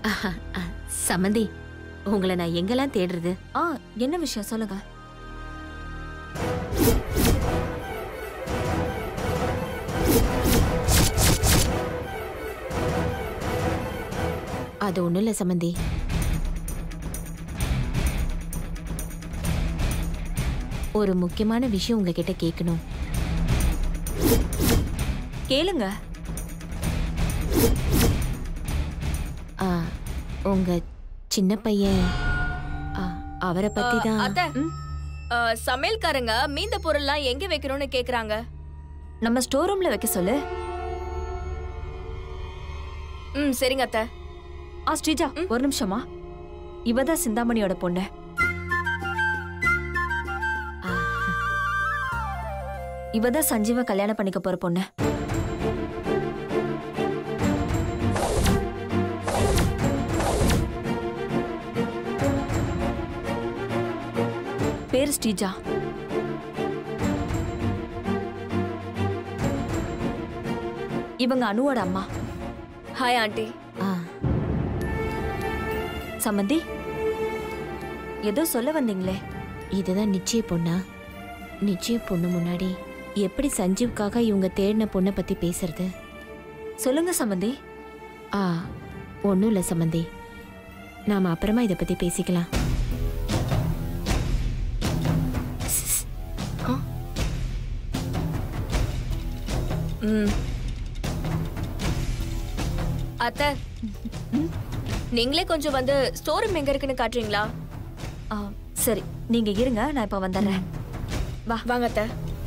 ஆஹா, ஆ, சம்மந்தி உங்களை நான் எங்கெல்லாம் தேடுறது ஆ என்ன விஷயம் சொல்லுங்க அது ஒண்ணும் இல்ல சம்மந்தி ஒரு முக்கியமான விஷயம் உங்ககிட்ட கேட்கணும் கேளுங்க ஆ, உங்க சின்ன பையன் ஆ, அவரை பத்தி தான் அத்தை ஆ, சமையல்காரங்க மீந்த பொருள்லாம் எங்க வைக்கணும்னு கேக்குறாங்க நம்ம ஸ்டோர் ரூம்ல வைக்க சொல்லு ம் சரிங்க அத்தை ஆ ஸ்ரீஜா ஒரு நிமிஷமா இவதான் சிந்தாமணியோட பொண்ணு ஆ, இவதான் சஞ்சீவ கல்யாணம் பண்ணிக்க போற பொண்ணு பேரு ஸ்ரீஜா இவங்க அனுவோட அம்மா ஹாய் ஆண்டி ஆ, சம்மந்தி ஏதோ சொல்ல வந்தீங்களே இதுதான் நிச்சய பொண்ணா நிச்சய பொண்ணு முன்னாடி எப்படி சஞ்சீவ்காக இவங்க தேடின பொண்ணை பத்தி பேசுறது சொல்லுங்க சம்மந்தி ஆ ஒன்றும் இல்லை சம்மந்தி நாம அப்புறமா இதை பத்தி பேசிக்கலாம் ம் அத்தை நீங்களே கொஞ்சம் வந்து ஸ்டோர் ரூம் எங்க இருக்குன்னு காட்டுறீங்களா ஆ, சரி நீங்க இருங்க நான் இப்ப வந்துடுறேன் வா வாங்க அத்தை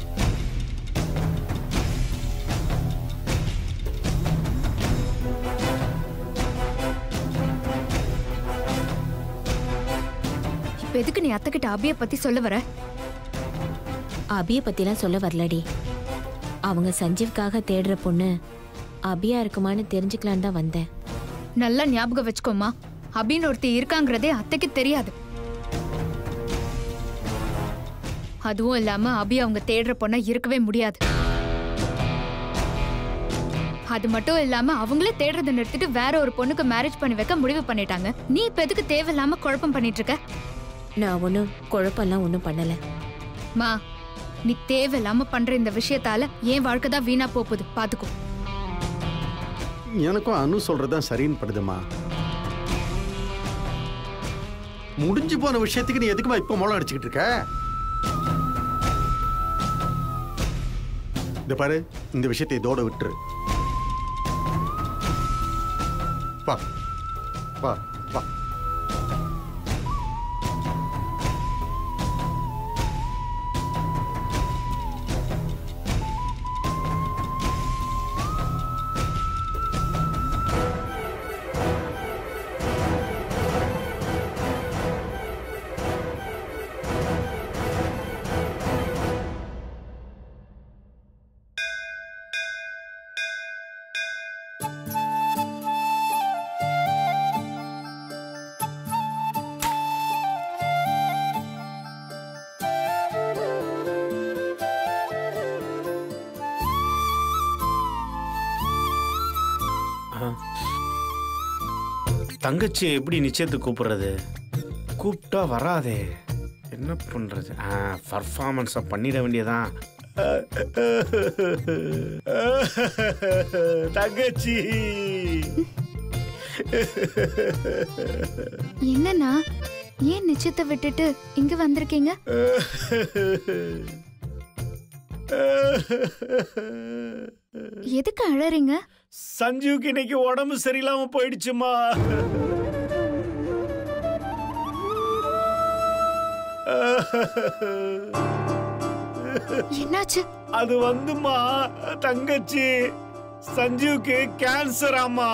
இப்ப எதுக்கு நீ அத்தைக்கிட்ட அபிய பத்தி சொல்ல வர அபிய பத்திலாம் சொல்ல வரலடி அவங்க சஞ்சீவ்காக தேடுற பொண்ணு அபியா இருக்குமான்னு தெரிஞ்சுக்கலான்னு தான் வந்தேன் நல்லா ஞாபகம் வச்சுக்கோமா அபின்னு ஒருத்தி இருக்காங்கிறதே அத்தைக்கு தெரியாது அதுவும் இல்லாம அபி அவங்க தேடுற பொண்ண இருக்கவே முடியாது அது மட்டும் இல்லாம அவங்களே தேடுறதை நிறுத்திட்டு வேற ஒரு பொண்ணுக்கு மேரேஜ் பண்ணி வைக்க முடிவு பண்ணிட்டாங்க நீ இப்ப எதுக்கு தேவையில்லாம குழப்பம் பண்ணிட்டு இருக்க நான் ஒன்றும் குழப்பம்லாம் ஒன்றும் பண்ணலை மா நீ தேவையில்லாம பண்ற இந்த விஷயத்தால என் வாழ்க்கை தான் வீணா போகுது பாத்துக்கோ எனக்கும் அனு சொல்றதுதான் சரின்னு படுதுமா முடிஞ்சு போன விஷயத்துக்கு நீ எதுக்குமா இப்ப மூலம் அடிச்சுக்கிட்டு இருக்க இந்த பாரு இந்த விஷயத்தை இதோட விட்டுரு வா வா வா தங்கச்சி எப்படி நிச்சயத்துக்கு கூப்பிடுறது கூப்பிட்டா வராதே என்ன பண்றது ஆ பர்ஃபார்மன்ஸை பண்ணிட வேண்டியதான் தங்கச்சி என்னன்னா ஏன் நிச்சயத்தை விட்டுட்டு இங்க வந்திருக்கீங்க எதுக்கு அழறீங்க சஞ்சீவுக்கு இன்னைக்கு உடம்பு சரியில்லாம போயிடுச்சுமா என்னாச்சு அது வந்துமா தங்கச்சி சஞ்சீவுக்கு கேன்சர் ஆமா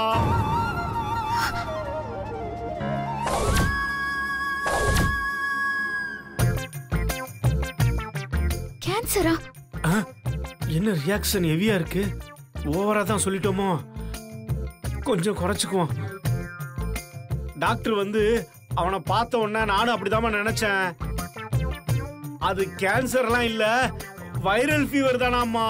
கேன்சரா ஆ, என்ன ரியாக்ஷன் ஹெவியா இருக்கு ஓவரா தான் சொல்லிட்டோமோ கொஞ்சம் குறைச்சுக்குவோம் டாக்டர் வந்து அவனை பார்த்த உடனே நானும் அப்படிதாம்மா நினைச்சேன் அது கேன்சர்லாம் இல்ல வைரல் ஃபீவர் தானாம்மா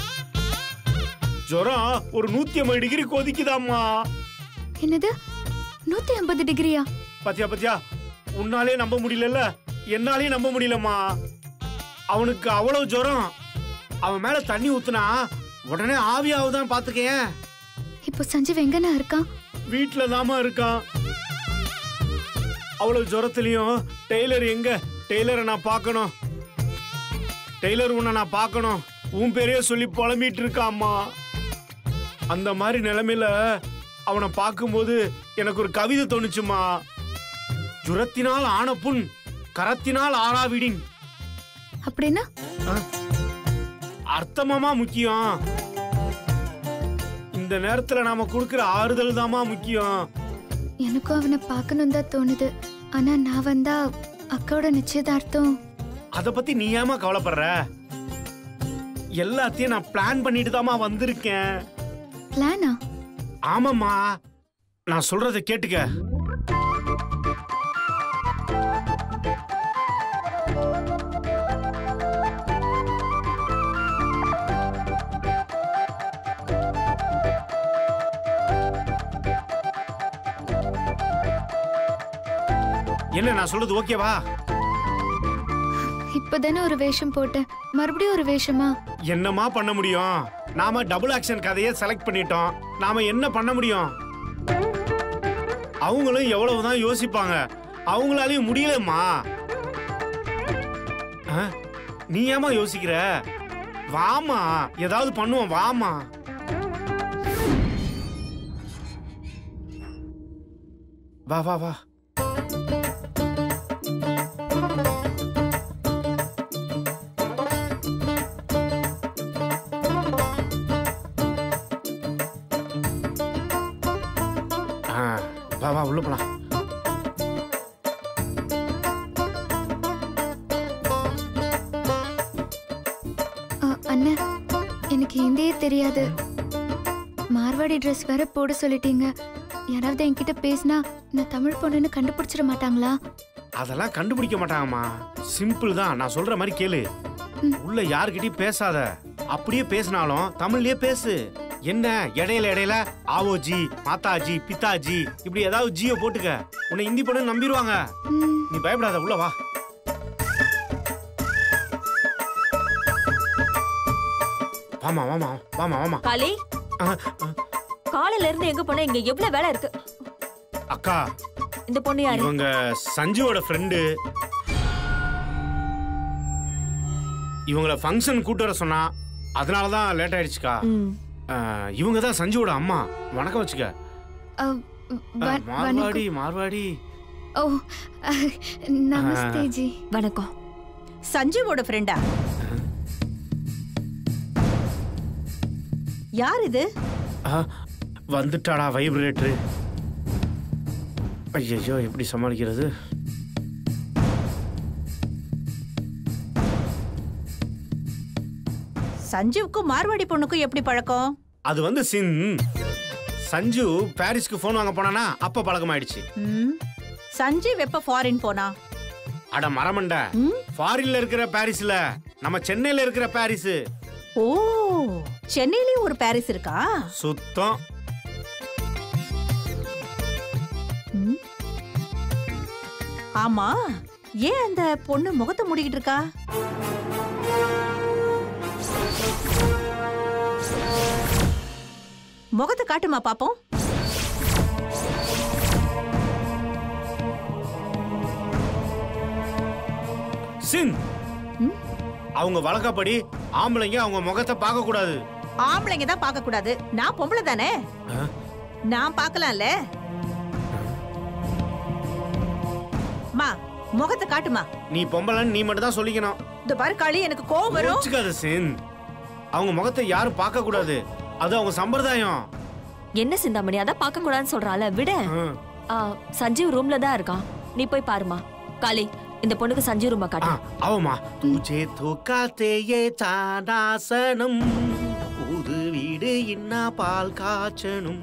ஜுரம் ஒரு நூத்தி ஐம்பது டிகிரி கொதிக்குதாம்மா என்னது நூத்தி ஐம்பது டிகிரியா பாத்தியா பாத்தியா உன்னாலே நம்ப முடியலல்ல என்னாலே நம்ப முடியலம்மா அவனுக்கு அவ்வளவு ஜுரம் அவன் மேல தண்ணி ஊத்துனா உடனே ஆவியாவுதான் பாத்துக்கேன் இப்போ சஞ்சீவ் எங்கண்ணா இருக்கான் வீட்டுல தாமா இருக்கான் அவ்வளவு ஜுரத்துலயும் டெய்லர் எங்க டெய்லரை நான் பார்க்கணும் டெய்லர் உன்னை நான் பார்க்கணும் உன் பேரையே சொல்லி புலம்பிட்டு இருக்காம்மா அந்த மாதிரி நிலைமையில அவனை பார்க்கும்போது எனக்கு ஒரு கவிதை தோணுச்சுமா ஜுரத்தினால் ஆன புண் கரத்தினால் ஆறாவிடின் அப்படின்னா அர்த்தமாமா முக்கியம் இந்த நேரத்துல நாம கொடுக்கிற ஆறுதல் தாமா முக்கியம் எனக்கும் அவனை பார்க்கணும் தான் தோணுது ஆனா நான் வந்தா அக்காவோட நிச்சயதார்த்தம் அத பத்தி நீ ஏமா கவலைப்படுற எல்லாத்தையும் நான் பிளான் பண்ணிட்டு தாமா வந்திருக்கேன் பிளானா ஆமாம்மா நான் சொல்றத கேட்டுக்க என்ன நான் சொல்றது ஓகேவா இப்பதானே ஒரு வேஷம் போட்டேன் மறுபடியும் ஒரு வேஷமா என்னமா பண்ண முடியும் நாம டபுள் ஆக்ஷன் கதையை செலக்ட் பண்ணிட்டோம் நாம என்ன பண்ண முடியும் அவங்களும் எவ்வளவுதான் யோசிப்பாங்க அவங்களாலையும் முடியலம்மா ஆ? நீ ஏமா யோசிக்கிற வாமா ஏதாவது பண்ணுவோம் வாமா வா வா வா ஆ, வா வா உள்ள போலாம் அ, அண்ணன் எனக்கு ஹிந்தியே தெரியாது மார்வாடி ட்ரெஸ் வேற போட சொல்லிட்டீங்க யாராவது என்கிட்ட பேசினா நான் தமிழ் பொண்ணுன்னு கண்டுபிடிச்சிட மாட்டாங்களா அதெல்லாம் கண்டுபிடிக்க மாட்டாங்கம்மா சிம்பிள் தான் நான் சொல்ற மாதிரி கேளு உள்ள யாருக்கிட்டயும் பேசாத அப்படியே பேசினாலும் தமிழ்லயே பேசு என்ன இடையில இடையில ஆவோஜி மாதாஜி பித்தாஜி இப்படி ஏதாவது ஜியோ போட்டுக்க உன்னை ஹிந்தி பொண்ணு நம்பிடுவாங்க ம், நீ பயப்படாத உள்ள வா வாமா வாமா வாமா வாமா காளி ஆ, ஆ. காலையில இருந்து எங்க போன இங்க எவ்வளவு வேலை இருக்கு அக்கா இந்த பொண்ணு யாரு இவங்க சஞ்சுவோட ஃப்ரெண்டு இவங்கள ஃபங்க்ஷன் கூட்டு வர சொன்னா அதனால தான் லேட் ஆயிடுச்சுக்கா ம். அஹ், இவங்க தான் சஞ்சுவோட அம்மா வணக்கம் வச்சுக்க அ, அஹ், வ- மார்வாடி வணக்கம் மார்வாடி ஓ அ, நமஸ்தே ஜி வணக்கம் சஞ்சீவோட ஃப்ரெண்டா யார் இது அஹ், வந்துட்டாடா வைப்ரேட்டரு ஐயோ எப்படி சமாளிக்கிறது சஞ்சீவுக்கும் மார்வாடி பொண்ணுக்கும் எப்படி பழக்கம் அது வந்து சின் சஞ்சு பாரிஸ்க்கு ஃபோன் வாங்க போனானா அப்ப பழக்கமாயிடுச்சு ம், சஞ்சீவ் எப்ப ஃபாரின் போனா அட மரமண்ட ம்? ஃபாரின்ல இருக்கிற பாரிஸ்ல நம்ம சென்னையில இருக்கிற பாரிஸ் ஓ சென்னையிலயும் ஒரு பாரிஸ் இருக்கா சுத்தம் ம். ஆமா ஏன் அந்த பொண்ணு முகத்தை மூடிக்கிட்டு இருக்கா முகத்தை காட்டுமா பாப்போம் சின் அவங்க வழக்கப்படி ஆம்பளைங்க அவங்க முகத்தை பார்க்க கூடாது ஆம்பளைங்க தான் பார்க்க கூடாது நான் பொம்பளை தானே நான் பார்க்கலாம்ல மா முகத்தை காட்டுமா நீ பொம்பளைன்னு நீ மட்டும் தான் சொல்லிக்கணும் இந்த பாரு காளி எனக்கு கோவம் வரும் யோசிக்காத சின் அவங்க முகத்தை யாரும் பார்க்க கூடாது அது அவங்க சம்பிரதாயம் என்ன சிந்தாமணி அதான் பார்க்க கூடாதுன்னு சொல்றால விட ம். ஆ, சஞ்சீவ் ரூம்ல தான் இருக்கான் நீ போய் பாருமா காளி இந்த பொண்ணுக்கு சஞ்சீவ் ரூமா ஆ, காட்டு அவமா தூஜே தூக்காத்தேயே சாடாசனம் புது வீடு இன்னா பால் காய்ச்சனும்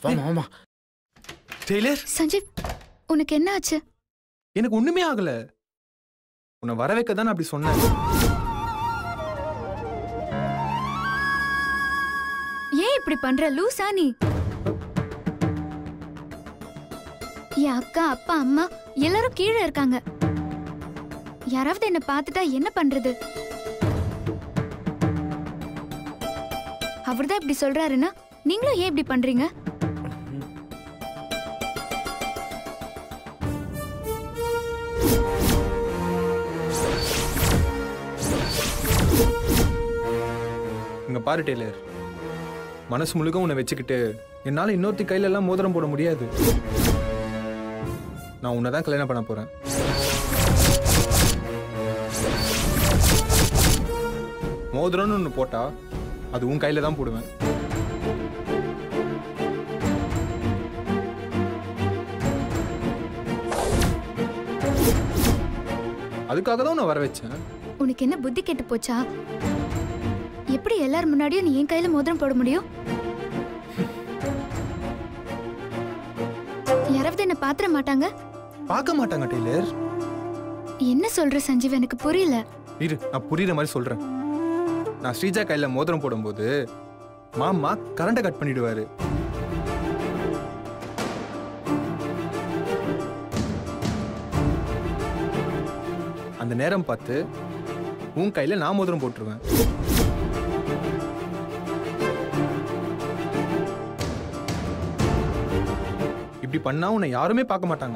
வாமா வாமா டெய்லர் சஞ்சீவ் உனக்கு என்ன ஆச்சு எனக்கு ஒண்ணுமே ஆகல உன்னை வர வைக்க தான் அப்படி சொன்னேன் ஏன் இப்படி பண்ற லூசா நீ என் அக்கா அப்பா அம்மா எல்லாரும் கீழே இருக்காங்க யாராவது என்ன பார்த்துட்டா என்ன பண்றது அவர்தான் இப்படி சொல்றாருன்னா நீங்களும் ஏன் இப்படி பண்றீங்க இங்க பாரு டெய்லர் மனசு முழுக்க உன்னை வச்சுக்கிட்டு என்னால இன்னொருத்தி கையில எல்லாம் மோதிரம் போட முடியாது நான் உன்னை தான் கல்யாணம் பண்ண போறேன் மோதிரம்னு ஒன்று போட்டா அது உன் கையில தான் போடுவேன் அதுக்காக தான் உன்னை வர வச்சேன் உனக்கு என்ன புத்தி கெட்டு போச்சா எப்படி எல்லார் முன்னாடியும் நீ என் கையில மோதிரம் போட முடியும் யாராவது என்ன பாத்திர மாட்டாங்க பார்க்க மாட்டாங்க டெய்லர் என்ன சொல்ற சஞ்சீவ் எனக்கு புரியல இரு நான் புரியுற மாதிரி சொல்றேன் நான் ஸ்ரீஜா கையில மோதிரம் போடும்போது மாமா கரண்ட்டை கட் பண்ணிடுவாரு அந்த நேரம் பார்த்து உன் கையில நான் மோதிரம் போட்டுருவேன் இப்படி பண்ணா உன்னை யாருமே பார்க்க மாட்டாங்க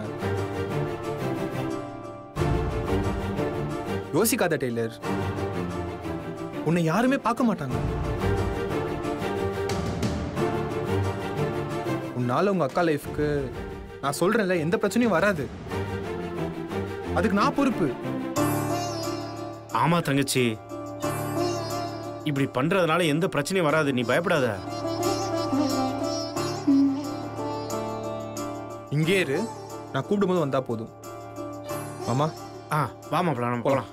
யோசிக்காத டெய்லர் உன்னை யாருமே பார்க்க மாட்டாங்க உன்னால உங்க அக்கா லைஃப்க்கு நான் சொல்றேன்ல எந்த பிரச்சனையும் வராது அதுக்கு நான் பொறுப்பு ஆமா தங்கச்சி இப்படி பண்றதுனால எந்த பிரச்சனையும் வராது நீ பயப்படாத இங்கே இரு நான் கூப்பிடும்போது வந்தா போதும் மாமா ஆ வாமா போலாம் போலாம்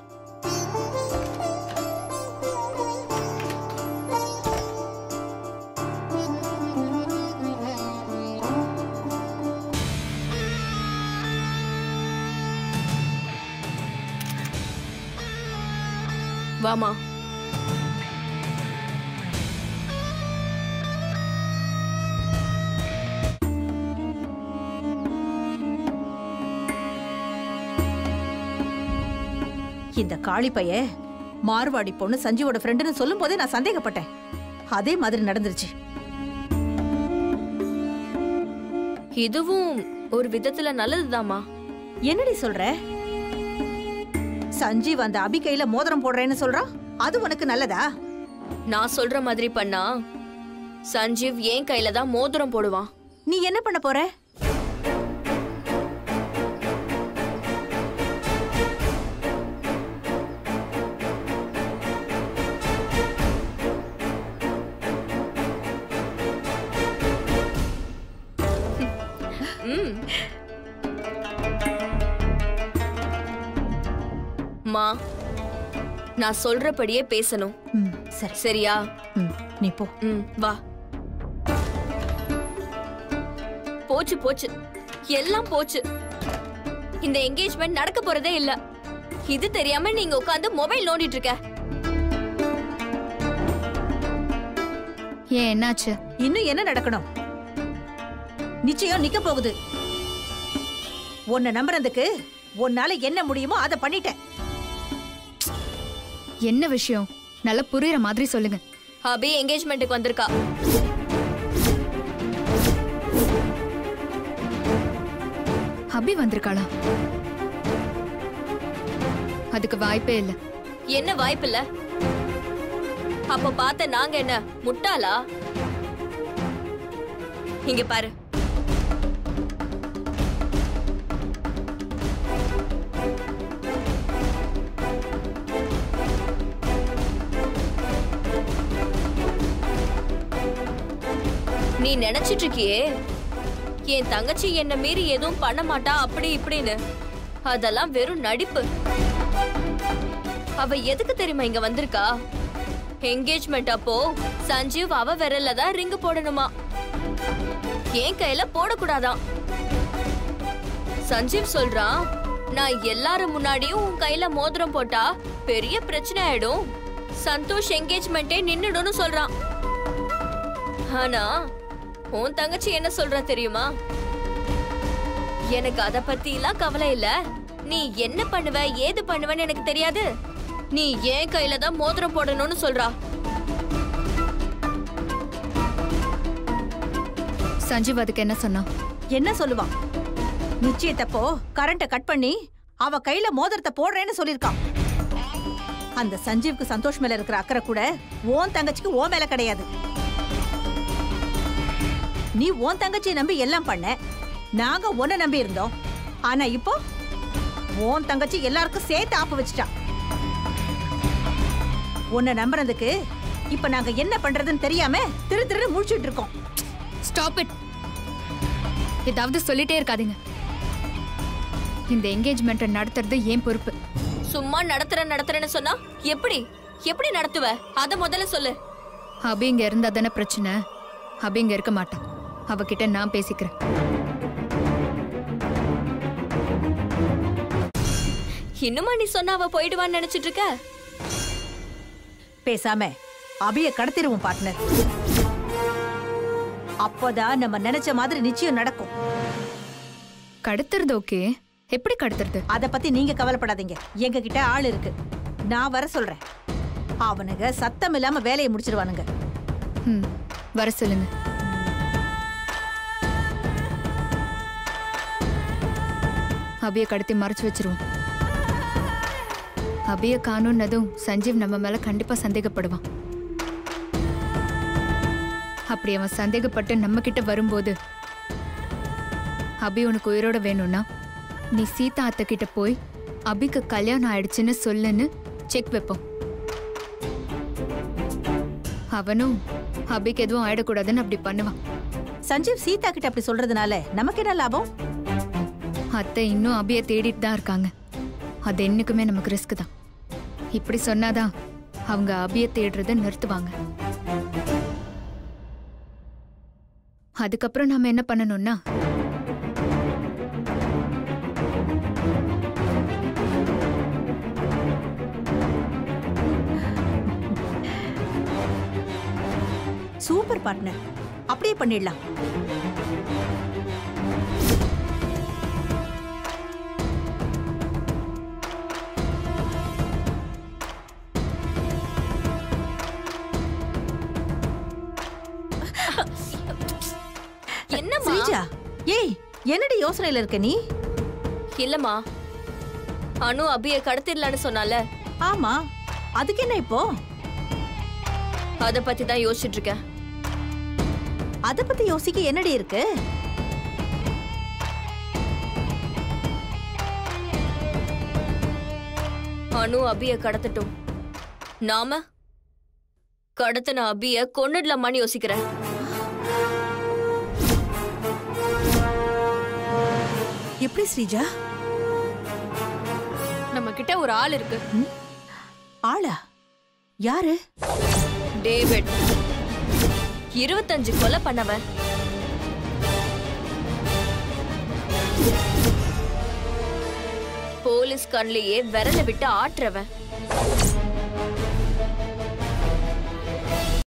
வாமா இந்த காளி பைய மார்வாடி பொண்ணு சஞ்சீவோட ஃப்ரெண்டுன்னு சொல்லும் போதே நான் சந்தேகப்பட்டேன் அதே மாதிரி நடந்துருச்சு இதுவும் ஒரு விதத்துல நல்லதுதாம்மா என்னடி சொல்ற சஞ்சீவ் அந்த அபி கையில மோதிரம் போடுறேன்னு சொல்றான் அது உனக்கு நல்லதா நான் சொல்ற மாதிரி பண்ணா சஞ்சீவ் என் கையில தான் மோதிரம் போடுவான் நீ என்ன பண்ண போற ம் மா நான் சொல்றபடியே பேசணும் ம், சரி சரியா ம், நீ போ ம் வா போச்சு போச்சு எல்லாம் போச்சு இந்த என்கேஜ்மெண்ட் நடக்க போறதே இல்ல இது தெரியாம நீங்க உட்கார்ந்து மொபைல் நோண்டிட்டு இருக்க ஏன் என்னாச்சு இன்னும் என்ன நடக்கணும் நிச்சயம் நிக்க போகுது உன்னை நம்புறதுக்கு உன்னால என்ன முடியுமோ அதை பண்ணிட்டேன் என்ன விஷயம் நல்லா புரியுற மாதிரி சொல்லுங்க அபி என்கேஜ்மெண்ட்டுக்கு வந்திருக்கா அபி வந்திருக்காளா அதுக்கு வாய்ப்பே இல்லை என்ன வாய்ப்பு இல்ல அப்ப பார்த்த நாங்க என்ன முட்டாளா இங்க பாரு நீ நினைச்சிட்டு இருக்கியே என் தங்கச்சி என்ன மீறி எதுவும் பண்ண மாட்டா அப்படி இப்படின்னு அதெல்லாம் வெறும் நடிப்பு அவ எதுக்கு தெரியுமா இங்க வந்திருக்கா என்கேஜ்மெண்ட் அப்போ சஞ்சீவ் அவ விரல்ல தான் ரிங் போடணுமா என் கையில போடக்கூடாதாம் சஞ்சீவ் சொல்றான் நான் எல்லாரும் முன்னாடியும் உன் கையில மோதிரம் போட்டா பெரிய பிரச்சனை ஆயிடும் சந்தோஷ் என்கேஜ்மெண்ட்டே நின்னுடும்னு சொல்றான் ஆனா உன் தங்கச்சி என்ன சொல்றா தெரியுமா எனக்கு அத பத்தி எல்லாம் கவலை இல்ல நீ என்ன பண்ணுவ ஏது பண்ணுவன்னு எனக்கு தெரியாது நீ என் கையில தான் மோதிரம் போடணும்னு சொல்றா சஞ்சீவ் அதுக்கு என்ன சொன்னான் என்ன சொல்லுவான் நிச்சயத்தப்போ கரண்ட கட் பண்ணி அவ கையில மோதிரத்தை போடுறேன்னு சொல்லிருக்கான் அந்த சஞ்சீவுக்கு சந்தோஷ் மேல இருக்கிற அக்கறை கூட ஓன் தங்கச்சிக்கு ஓ மேல கிடையாது நீ ஓன் தங்கச்சியை நம்பி எல்லாம் பண்ண நாங்க உன்னை நம்பி இருந்தோம் ஆனா இப்போ ஓன் தங்கச்சி எல்லாருக்கும் சேர்த்து ஆப்பு வச்சுட்டா உன்னை நம்புறதுக்கு இப்ப நாங்க என்ன பண்றதுன்னு தெரியாம திரு திரு முழிச்சிட்டு இருக்கோம் ஸ்டாப் இட் ஏதாவது சொல்லிட்டே இருக்காதீங்க இந்த என்கேஜ்மெண்ட்டை நடத்துறது ஏன் பொறுப்பு சும்மா நடத்துற நடத்துறேன்னு சொன்னா எப்படி எப்படி நடத்துவ அத முதல்ல சொல்லு அபி இங்க இருந்தா தானே பிரச்சனை அபி இங்க இருக்க மாட்டான் அவகிட்ட நான் பேசிக்கிறேன் இன்னுமா நீ சொன்னா அவ போயிடுவான்னு நினைச்சிட்டு இருக்க பேசாம அபிய கடத்திடுவோம் பார்ட்னர் அப்போதான் நம்ம நினைச்ச மாதிரி நிச்சயம் நடக்கும் கடத்துறது ஓகே எப்படி கடத்துறது அத பத்தி நீங்க கவலைப்படாதீங்க எங்க கிட்ட ஆள் இருக்கு நான் வர சொல்றேன் அவனுங்க சத்தம் இல்லாம வேலையை முடிச்சிருவானுங்க ம் வர சொல்லுங்க அபிய கடத்தி மறைச்சு வச்சிருவோம் அபிய காணுன்னதும் சஞ்சீவ் நம்ம மேல கண்டிப்பா சந்தேகப்படுவான் அப்படி அவன் சந்தேகப்பட்டு நம்ம கிட்ட வரும்போது அபி உனக்கு உயிரோட வேணும்னா நீ சீதா அத்தை கிட்ட போய் அபிக்கு கல்யாணம் ஆயிடுச்சுன்னு சொல்லுன்னு செக் வைப்போம் அவனும் அபிக்கு எதுவும் ஆயிடக்கூடாதுன்னு அப்படி பண்ணுவான் சஞ்சீவ் சீதா கிட்ட அப்படி சொல்றதுனால நமக்கு என்ன லாபம் அத்தை இன்னும் அபிய தேடிட்டு தான் இருக்காங்க அது என்னைக்குமே நமக்கு ரிஸ்க் தான் இப்படி சொன்னாதான் அவங்க அபிய தேடுறத நிறுத்துவாங்க அதுக்கப்புறம் நாம என்ன பண்ணணும்னா சூப்பர் பார்ட்னர் அப்படியே பண்ணிடலாம் என்னம்மா ஸ்ரீஜா ஏய் என்னடி யோசனையில இருக்க நீ இல்லம்மா அனு அபிய கடத்திடலான்னு சொன்னால ஆமா அதுக்கு என்ன இப்போ அத பத்தி தான் யோசிச்சுட்டு இருக்கேன் அத பத்தி யோசிக்க என்னடி இருக்கு அனு அபிய கடத்தட்டும் நாம கடத்தின அபிய கொன்னுடலாமான்னு யோசிக்கிறேன் எப்படி ஸ்ரீஜா நம்ம கிட்ட ஒரு ஆள் இருக்கு ஆளா யாரு டேவிட் இருபத்தஞ்சு கொலை பண்ணவன் போலீஸ் கண்ணிலேயே விரல விட்டு ஆட்டுறவன்